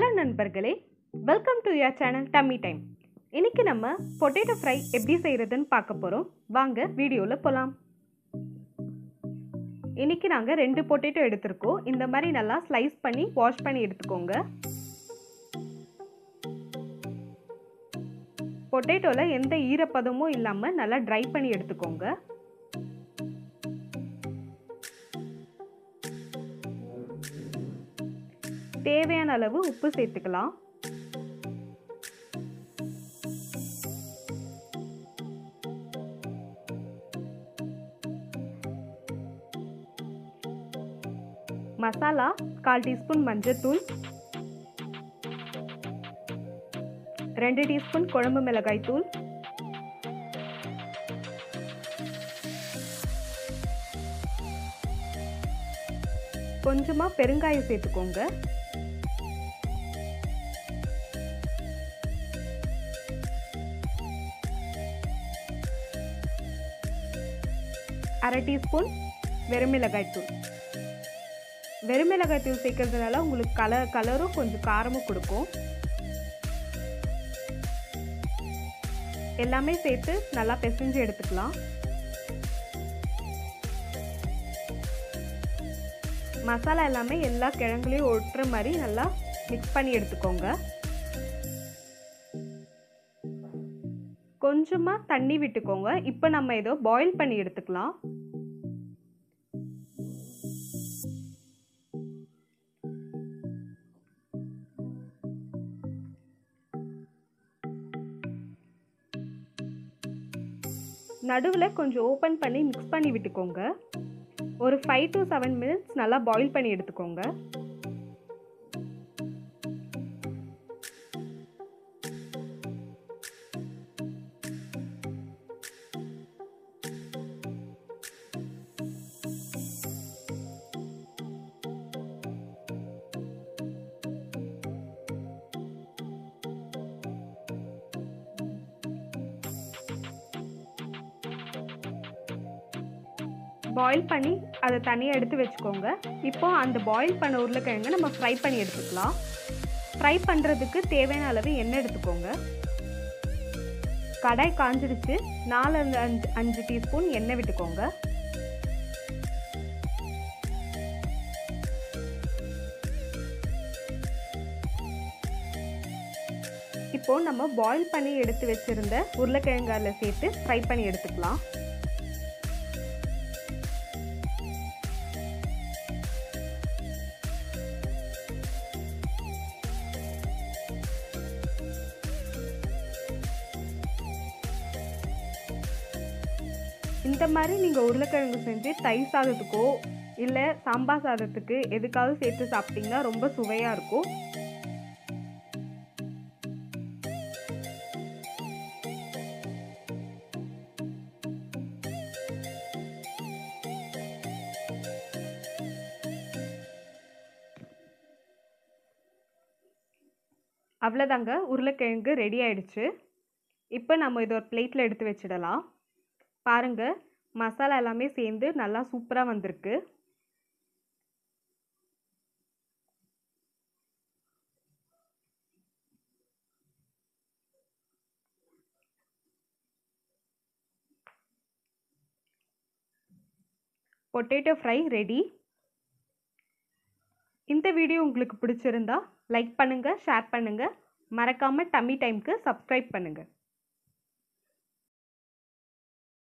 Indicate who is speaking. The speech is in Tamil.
Speaker 1: ஹலோ நண்பர்களே welcome to your channel tummy time இன்னைக்கு நம்ம பொட்டேட்டோ ஃப்ரை எப்படி செய்கிறதுன்னு பார்க்க போகிறோம் வாங்க வீடியோவில் போகலாம் இன்னைக்கு நாங்கள் ரெண்டு பொட்டேட்டோ எடுத்திருக்கோம் இந்த மாதிரி நல்லா ஸ்லைஸ் பண்ணி வாஷ் பண்ணி எடுத்துக்கோங்க பொட்டேட்டோவில் எந்த ஈரப்பதமும் இல்லாமல் நல்லா ட்ரை பண்ணி எடுத்துக்கோங்க தேவையான அளவு உப்பு சேர்த்துக்கலாம் மசாலா கால் டீஸ்பூன் மஞ்சத்தூள் ரெண்டு டீஸ்பூன் குழம்பு மிளகாய் தூள் கொஞ்சமாக பெருங்காயம் சேர்த்துக்கோங்க அரை டீஸ்பூன் வெறுமிளகாய் தூள் வெறுமிளகாய் தூள் சேர்க்கறதுனால உங்களுக்கு கலர் கலரும் கொஞ்சம் காரமும் கொடுக்கும் எல்லாமே சேர்த்து நல்லா பிசைஞ்சு எடுத்துக்கலாம் மசாலா எல்லாமே எல்லா கிழங்குலையும் ஒட்டுற மாதிரி நல்லா மிக்ஸ் பண்ணி எடுத்துக்கோங்க கொஞ்சமாக தண்ணி விட்டுக்கோங்க இப்போ நம்ம ஏதோ பாயில் பண்ணி எடுத்துக்கலாம் நடுவில் கொஞ்சம் ஓப்பன் பண்ணி மிக்ஸ் பண்ணி விட்டுக்கோங்க ஒரு ஃபைவ் டு செவன் மினிட்ஸ் நல்லா பாயில் பண்ணி எடுத்துக்கோங்க பாயில் பண்ணி அதை தனியாக எடுத்து வச்சுக்கோங்க இப்போ அந்த பாயில் பண்ண உருளைக்கிழங்க நம்ம ஃப்ரை பண்ணி எடுத்துக்கலாம் ஃப்ரை பண்ணுறதுக்கு தேவையான அளவு எண்ணெய் எடுத்துக்கோங்க கடாய் காஞ்சிடுச்சு நாலு அஞ்சு அஞ்சு டீஸ்பூன் எண்ணெய் விட்டுக்கோங்க இப்போ நம்ம பாயில் பண்ணி எடுத்து வச்சிருந்த உருளைக்கிழங்கு அதில் சேர்த்து ஃப்ரை பண்ணி எடுத்துக்கலாம் இந்த மாதிரி நீங்கள் உருளைக்கிழங்கு செஞ்சு தயிர் சாதத்துக்கோ இல்லை சாம்பார் சாதத்துக்கு எதுக்காவது சேர்த்து சாப்பிட்டீங்கன்னா ரொம்ப சுவையாக இருக்கும் அவ்வளோதாங்க உருளைக்கிழங்கு ரெடி ஆயிடுச்சு இப்போ நம்ம இதை ஒரு பிளேட்டில் எடுத்து வச்சிடலாம் பாருங்கள் மசாலா எல்லாமே சேர்ந்து நல்லா சூப்பராக வந்திருக்கு பொட்டேட்டோ ஃப்ரை ரெடி இந்த வீடியோ உங்களுக்கு பிடிச்சிருந்தா லைக் பண்ணுங்கள் ஷேர் பண்ணுங்கள் மறக்காமல் டம்மி டைம்க்கு சப்ஸ்கிரைப் பண்ணுங்கள்